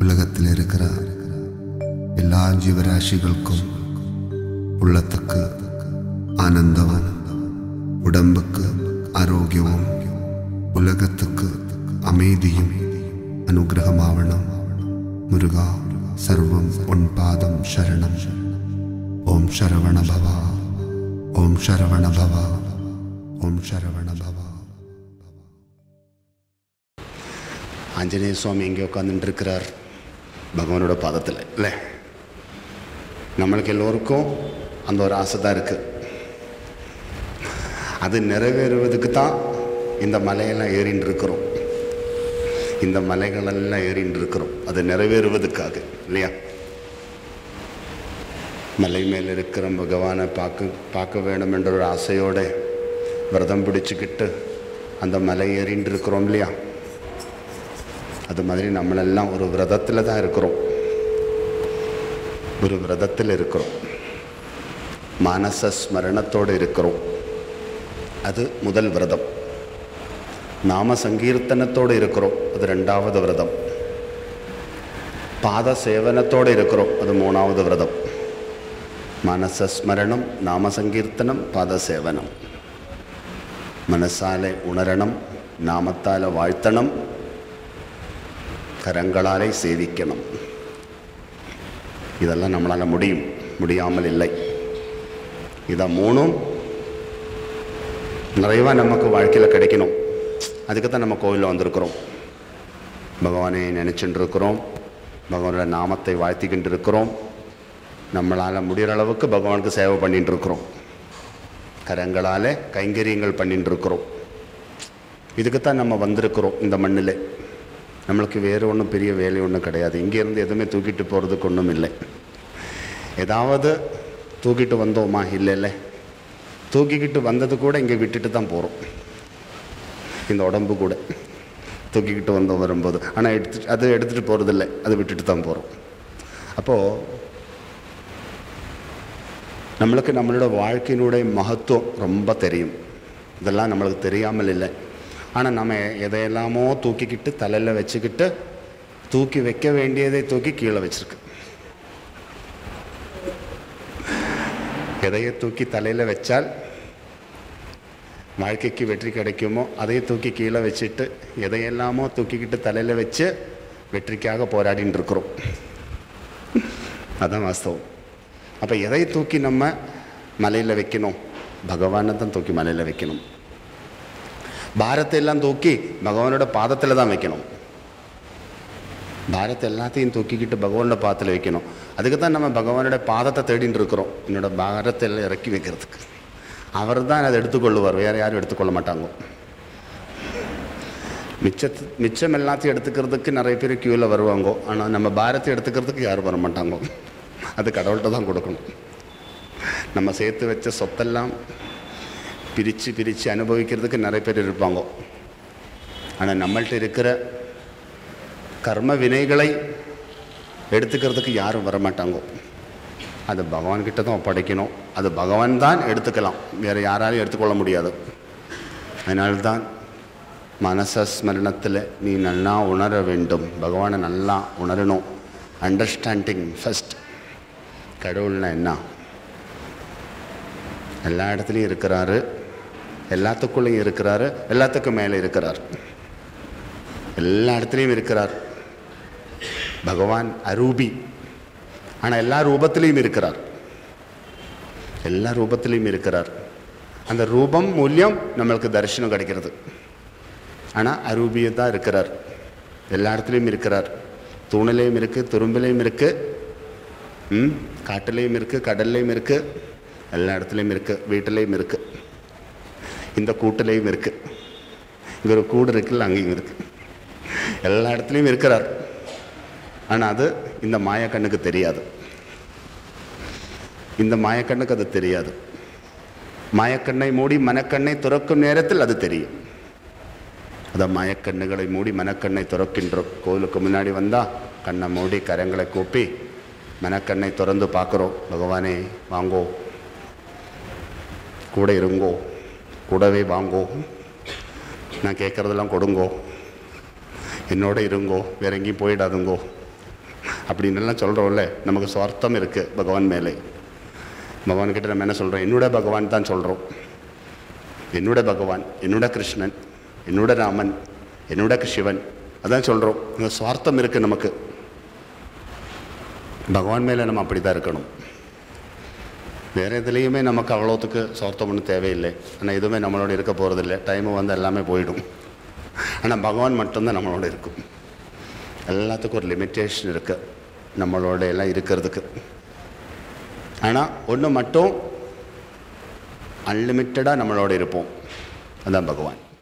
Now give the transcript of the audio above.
உலகத்தில் இருக்கிற எல்லா ஜீவராசிகளுக்கும் உள்ளத்துக்கு ஆனந்தமும் உடம்புக்கு ஆரோக்கியமும் உலகத்துக்கு அமைதியும் அனுகிரகமாவணும் முருகா சர்வம் உன் பாதம் சரணம் ஓம் சரவண பவா ஓம் சரவண பவா ஓம் சரவண பவா ஆஞ்சநேய சுவாமி எங்கே உட்காந்துட்டு இருக்கிறார் பகவானோட பாதத்தில் இல்லை நம்மளுக்கு எல்லோருக்கும் அந்த ஒரு ஆசை தான் இருக்குது அது நிறைவேறுவதுக்கு தான் இந்த மலையெல்லாம் ஏறின்னு இருக்கிறோம் இந்த மலைகளெல்லாம் ஏறின்னு இருக்கிறோம் அது நிறைவேறுவதுக்காக இல்லையா மலை மேல் இருக்கிற பகவானை பார்க்க பார்க்க வேணும் என்ற ஒரு ஆசையோட விரதம் பிடிச்சிக்கிட்டு அந்த மலை ஏறின்னு இருக்கிறோம் இல்லையா அது மாதிரி நம்மளெல்லாம் ஒரு விரதத்தில் தான் இருக்கிறோம் ஒரு விரதத்தில் இருக்கிறோம் மானச ஸ்மரணத்தோடு இருக்கிறோம் அது முதல் விரதம் நாம சங்கீர்த்தனத்தோடு இருக்கிறோம் அது ரெண்டாவது விரதம் பாத சேவனத்தோடு இருக்கிறோம் அது மூணாவது விரதம் மனச ஸ்மரணம் நாம சங்கீர்த்தனம் பாத சேவனம் മനസ്സാലെ ഉണരണം നാമത്താലെ വാഴ്ത്തണം கரங்களாலே சேவிக்கணும் இதெல்லாம் நம்மளால் முடியும் முடியாமல் இல்லை இதை மூணும் நிறைவாக நமக்கு வாழ்க்கையில் கிடைக்கணும் அதுக்கு தான் நம்ம கோவிலில் வந்திருக்கிறோம் பகவானை நினச்சிட்டு இருக்கிறோம் பகவானோட நாமத்தை வாழ்த்திக்கிட்டு இருக்கிறோம் நம்மளால் முடிகிற அளவுக்கு பகவானுக்கு சேவை பண்ணிட்டு இருக்கிறோம் கரங்களால் கைங்கரியங்கள் பண்ணிட்டு இருக்கிறோம் இதுக்குத்தான் நம்ம வந்திருக்கிறோம் இந்த மண்ணில் நம்மளுக்கு வேறு ஒன்றும் பெரிய வேலை ஒன்றும் கிடையாது இங்கேருந்து எதுவுமே தூக்கிட்டு போகிறதுக்கு ஒன்றும் இல்லை ஏதாவது தூக்கிட்டு வந்தோமா இல்லை இல்லை தூக்கிக்கிட்டு வந்தது கூட இங்கே விட்டுட்டு தான் போகிறோம் இந்த உடம்பு கூட தூக்கிக்கிட்டு வந்தோம் வரும்போது ஆனால் எடுத்து அது எடுத்துகிட்டு போகிறதில்ல அதை விட்டுட்டு தான் போகிறோம் அப்போது நம்மளுக்கு நம்மளோட வாழ்க்கையினுடைய மகத்துவம் ரொம்ப தெரியும் இதெல்லாம் நம்மளுக்கு தெரியாமல் இல்லை ஆனால் நம்ம எதையெல்லாமோ தூக்கிக்கிட்டு தலையில் வச்சுக்கிட்டு தூக்கி வைக்க வேண்டியதை தூக்கி கீழே வச்சிருக்கு எதையை தூக்கி தலையில் வச்சால் வாழ்க்கைக்கு வெற்றி கிடைக்குமோ அதையை தூக்கி கீழே வச்சுட்டு எதையெல்லாமோ தூக்கிக்கிட்டு தலையில் வச்சு வெற்றிக்காக போராடின்னு இருக்கிறோம் அதான் வாஸ்தவம் அப்போ எதை தூக்கி நம்ம மலையில் வைக்கணும் பகவானை தான் தூக்கி மலையில் வைக்கணும் பாரத்தை எல்லாம் தூக்கி பகவானோட பாதத்தில் தான் வைக்கணும் பாரத்தை எல்லாத்தையும் தூக்கிக்கிட்டு பகவானோட பாதத்தில் வைக்கணும் அதுக்கு தான் நம்ம பகவானோட பாதத்தை தேடின்னு இருக்கிறோம் என்னோட பாரத்தை எல்லாம் இறக்கி வைக்கிறதுக்கு அவர் தான் அதை எடுத்துக்கொள்ளுவார் வேறு யாரும் எடுத்துக்கொள்ள மாட்டாங்க மிச்சத்து மிச்சம் எல்லாத்தையும் எடுத்துக்கிறதுக்கு நிறைய பேர் க்யூவில் வருவாங்க ஆனால் நம்ம பாரத்தை எடுத்துக்கிறதுக்கு யாரும் வர மாட்டாங்க அது கடவுள்கிட்ட தான் கொடுக்கணும் நம்ம சேர்த்து வச்ச சொத்தெல்லாம் பிரித்து பிரித்து அனுபவிக்கிறதுக்கு நிறைய பேர் இருப்பாங்க ஆனால் நம்மள்ட்ட இருக்கிற கர்ம வினைகளை எடுத்துக்கிறதுக்கு யாரும் வரமாட்டாங்க அது பகவான்கிட்ட தான் ஒப்படைக்கணும் அது பகவான் தான் எடுத்துக்கலாம் வேறு யாராலையும் எடுத்துக்கொள்ள முடியாது அதனால்தான் மனச ஸ்மரணத்தில் நீ நல்லா உணர வேண்டும் பகவானை நல்லா உணரணும் அண்டர்ஸ்டாண்டிங் ஃபஸ்ட் கடவுள்னா என்ன எல்லா இடத்துலையும் இருக்கிறாரு எல்லாத்துக்குள்ளேயும் இருக்கிறாரு எல்லாத்துக்கும் மேலே இருக்கிறார் எல்லா இடத்துலையும் இருக்கிறார் பகவான் அரூபி ஆனால் எல்லா ரூபத்திலையும் இருக்கிறார் எல்லா ரூபத்திலையும் இருக்கிறார் அந்த ரூபம் மூலியம் நம்மளுக்கு தரிசனம் கிடைக்கிறது ஆனால் அரூபியை தான் இருக்கிறார் எல்லா இடத்துலையும் இருக்கிறார் தூணிலையும் இருக்குது துரும்பிலையும் இருக்குது ம் காட்டுலேயும் இருக்குது கடல்லையும் இருக்குது எல்லா இடத்துலையும் இருக்குது வீட்டிலையும் இருக்குது இந்த கூட்டுலேயும் இருக்குது இங்கே ஒரு கூடு இருக்குல்ல அங்கேயும் இருக்குது எல்லா இடத்துலையும் இருக்கிறார் ஆனால் அது இந்த மாயக்கண்ணுக்கு தெரியாது இந்த மாயக்கண்ணுக்கு அது தெரியாது மாயக்கண்ணை மூடி மனக்கண்ணை துறக்கும் நேரத்தில் அது தெரியும் அதான் மாயக்கண்ணுகளை மூடி மனக்கண்ணை துறக்கின்றோம் கோவிலுக்கு முன்னாடி வந்தால் கண்ணை மூடி கரங்களை கூப்பி மனக்கண்ணை திறந்து பார்க்குறோம் பகவானே வாங்கோ கூட இருங்கோ கூடவே வாங்கோ நான் கேட்குறதெல்லாம் கொடுங்கோ என்னோட இருங்கோ வேற எங்கேயும் போயிடாதுங்கோ அப்படின்னு எல்லாம் சொல்கிறோம்ல நமக்கு சுவார்த்தம் இருக்குது பகவான் மேலே பகவான் கிட்ட நம்ம என்ன சொல்கிறோம் என்னோட பகவான் தான் சொல்கிறோம் என்னோட பகவான் என்னோட கிருஷ்ணன் என்னோட ராமன் என்னோட சிவன் அதான் சொல்கிறோம் இங்கே சுவார்த்தம் இருக்குது நமக்கு பகவான் மேலே நம்ம அப்படி தான் இருக்கணும் வேறு எதுலேயுமே நமக்கு அவ்வளோத்துக்கு சுவார்த்தம் ஒன்றும் தேவையில்லை ஆனால் எதுவுமே நம்மளோட இருக்க போகிறதில்ல டைமு வந்து எல்லாமே போயிடும் ஆனால் பகவான் மட்டும்தான் நம்மளோட இருக்கும் எல்லாத்துக்கும் ஒரு லிமிட்டேஷன் இருக்குது நம்மளோட எல்லாம் இருக்கிறதுக்கு ஆனால் ஒன்று மட்டும் அன்லிமிட்டடாக நம்மளோட இருப்போம் அதான் பகவான்